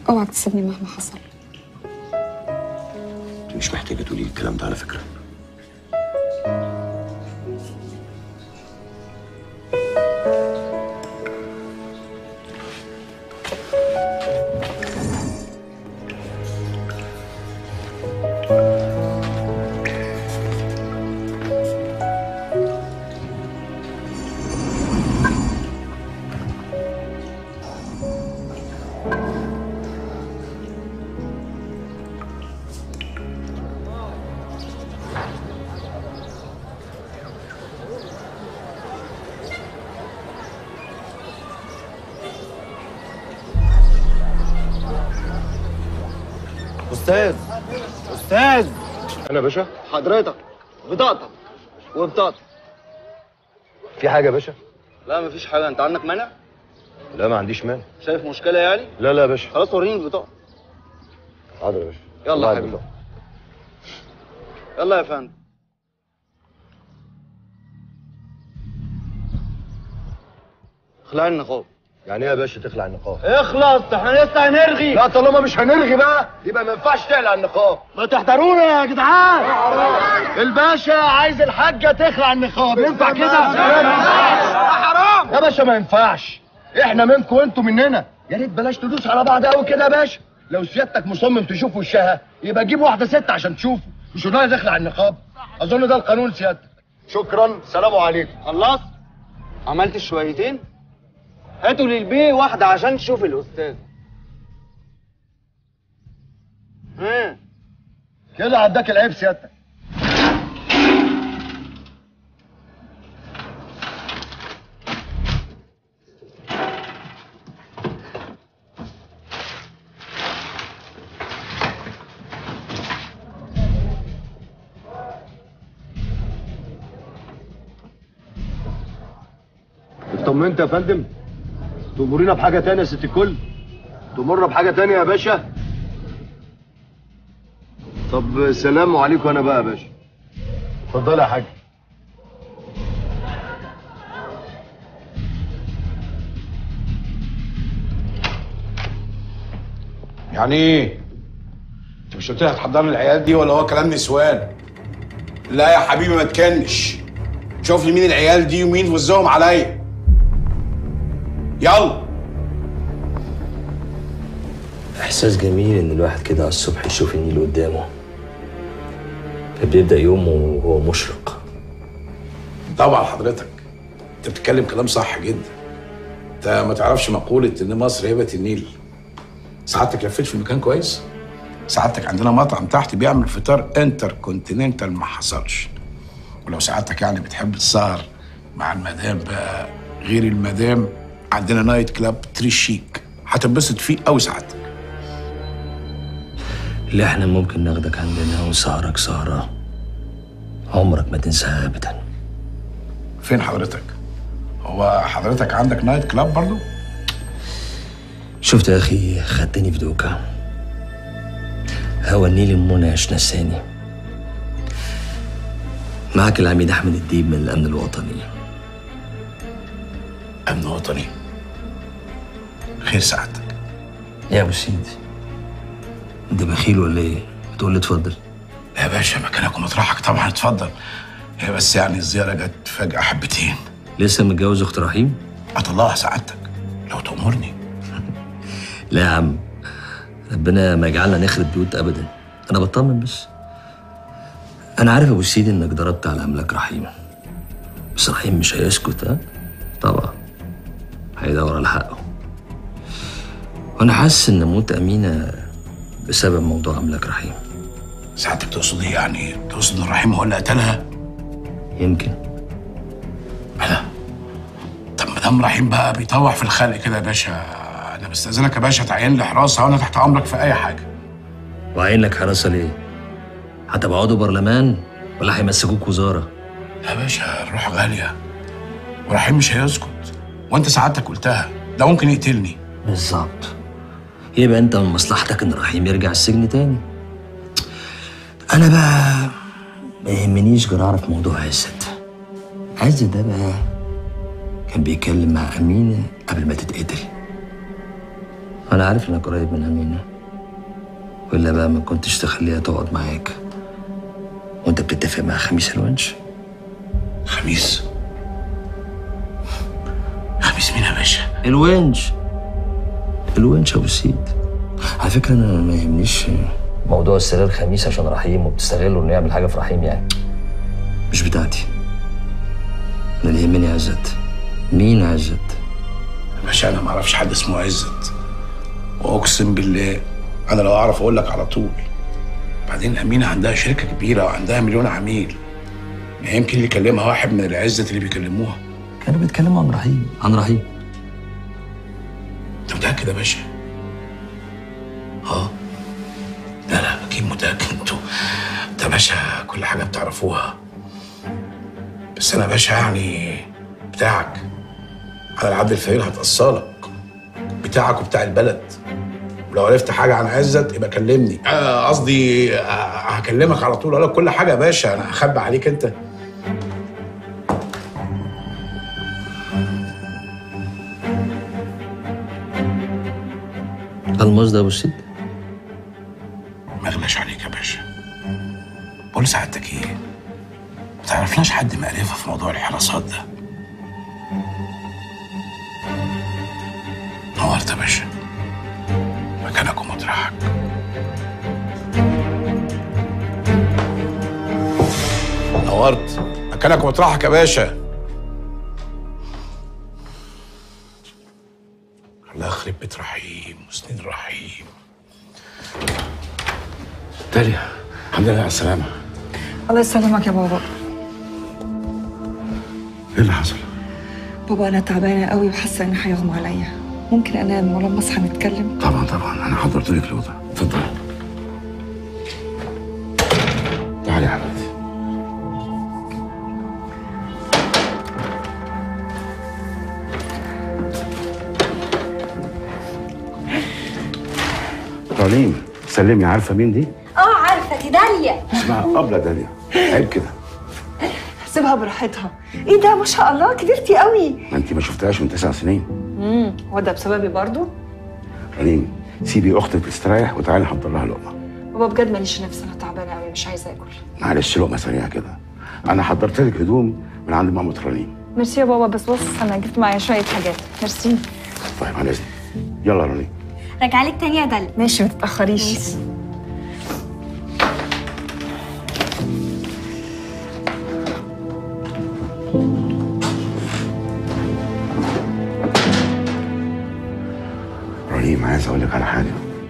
اوعك تسيبني مهما حصل انت مش محتاجه تقولي الكلام ده على فكره استاذ استاذ انا يا باشا حضرتك بطاقتك وبطاقتك في حاجه يا باشا لا مفيش حاجه انت عندك مانع لا ما عنديش مانع شايف مشكله يعني لا لا يا باشا خلاص وريني البطاقه حاضر يا باشا يلا الله يا يعلمك. حبيبي يلا يا فندم اخلع النقاب يعني ايه يا باشا تخلع النقاب اخلص احنا لسه هنرغي لا طالما مش هنرغي بقى يبقى ما ينفعش تقلع النقاب ما تحضرونا يا جدعان الباشا عايز الحاجه تخلع النقاب ينفع كده يا باشا ما ينفعش احنا منكم وانتوا مننا يا ريت بلاش تدوس على بعض قوي كده يا باشا لو سيادتك مصمم تشوف وشها يبقى جيب واحده ست عشان تشوفه مش انها تخلع النقاب اظن ده القانون سيادتك شكرا سلام عليكم خلصت عملت شويتين هاتوا للبيه واحده عشان تشوف الاستاذ ها كده عداك العيب سيادتك اطمنت يا فندم تأمرينا بحاجة تانية يا ست الكل تمر بحاجة تانية يا باشا طب سلام عليكم انا بقى يا باشا اتفضل يا حاج يعني ايه؟ انت مش قلت لي هتحضر لي العيال دي ولا هو كلام نسوان؟ لا يا حبيبي ما تكنش شوف لي مين العيال دي ومين وزهم عليا يلا إحساس جميل إن الواحد كده على الصبح يشوف النيل قدامه فبيبدأ يومه وهو مشرق طبعا حضرتك انت بتتكلم كلام صح جدا انت ما تعرفش مقولة ان مصر هبة النيل سعادتك لفيت في المكان كويس سعادتك عندنا مطعم تحت بيعمل فطار انتر كونتيننتال ما حصلش ولو سعادتك يعني بتحب السهر مع المدام بقى غير المدام عندنا نايت كلاب تري شيك هتنبسط فيه قوي سعادتك اللي احنا ممكن ناخدك عندنا ونسهرك سهرة عمرك ما تنساها أبدا فين حضرتك هو حضرتك عندك نايت كلاب برضو شفت يا أخي خدتني في دوكا هوا النيل المنعش نساني معك العميد أحمد الديب من الأمن الوطني امن وطني خير سعادتك يا أبو سيدي أنت بخيل ولا إيه؟ بتقول لي اتفضل يا باشا مكانك ومطرحك طبعا اتفضل هي بس يعني الزيارة جت فجأة حبتين لسه متجوز أخت رحيم؟ أطلعها سعادتك لو تأمرني لا يا عم ربنا ما يجعلنا نخرب بيوت ابدا انا بطمن بس انا عارف يا ابو سيدي انك ضربت على املاك رحيم بس رحيم مش هيسكت ها طبعا هيدور على حقه وانا حاسس ان موت امينه بسبب موضوع املاك رحيم سعادتك تقصد ايه يعني تقصد ان رحيم هو اللي قتلها يمكن انا طب ما دام رحيم بقى بيطوح في الخلق كده يا باشا انا بستاذنك يا باشا تعين لي حراسه وانا تحت امرك في اي حاجه وعين لك حراسه ليه هتبعدوا برلمان ولا هيمسكوك وزاره يا باشا الروح غاليه ورحيم مش هيسكت وانت سعادتك قلتها ده ممكن يقتلني بالظبط يبقى انت من مصلحتك ان رحيم يرجع السجن تاني انا بقى ما يهمنيش غير اعرف موضوع عزت عزت ده بقى كان بيتكلم مع امينه قبل ما تتقتل انا عارف انك قريب من امينه والا بقى ما كنتش تخليها تقعد معاك وانت بتتفق مع خميس الونش خميس خميس مين يا باشا الونش الونش ابو سيد على فكره انا ما يهمنيش موضوع السرير خميس عشان رحيم وبتستغله انه يعمل حاجه في رحيم يعني مش بتاعتي انا اللي يهمني عزت مين عزت يا باشا انا ما اعرفش حد اسمه عزت واقسم بالله انا لو اعرف اقول لك على طول بعدين امينه عندها شركه كبيره وعندها مليون عميل ما يمكن اللي يكلمها واحد من العزت اللي بيكلموها كانوا بيتكلموا عن رحيم عن رحيم انت متاكد يا باشا اه لا لا اكيد متاكد انتوا انت يا باشا كل حاجه بتعرفوها بس انا يا باشا يعني بتاعك على العبد الفقير هتأصلك بتاعك وبتاع البلد ولو عرفت حاجه عن عزت يبقى كلمني آه، قصدي آه، هكلمك على طول اقول لك كل حاجه يا باشا انا هخبي عليك انت الماس ده ابو سيد ما اغلاش عليك يا باشا بقول سعادتك ايه ما تعرفناش حد معرفه في موضوع الحراسات ده نورت يا باشا مكانك ومطرحك نورت مكانك ومطرحك يا باشا الله يخرب بيت رحيم وسنين رحيم داليا الحمد لله على السلامة الله يسلمك يا بابا ايه اللي حصل؟ بابا انا تعبانه قوي وحاسه ان هيغمى عليا ممكن انام ولما اصحى نتكلم طبعا طبعا انا حضرت لك الاوضه اتفضل تعالي يا حبيبتي رنيم سلمي عارفه مين دي؟ اه عارفه دي داليا اسمها ابله داليا عيب كده سيبها براحتها ايه ده ما شاء الله كبرتي قوي ما انت ما شفتهاش من تسع سنين امم هو ده بسببي برضو رنيم سيبي اختك تستريح وتعالي نحضر لها لقمه بابا بجد ماليش نفس انا تعبانه قوي مش عايزه اكل معلش لقمه سريعه كده انا حضرت لك هدوم من عند مامة رنيم ميرسي يا بابا بس بص انا جبت معايا شويه حاجات ميرسي طيب على اذنك يلا رنيم راجعلك تاني يا داليا ماشي ما تتاخريش رنيم عايز اقول لك على حاجه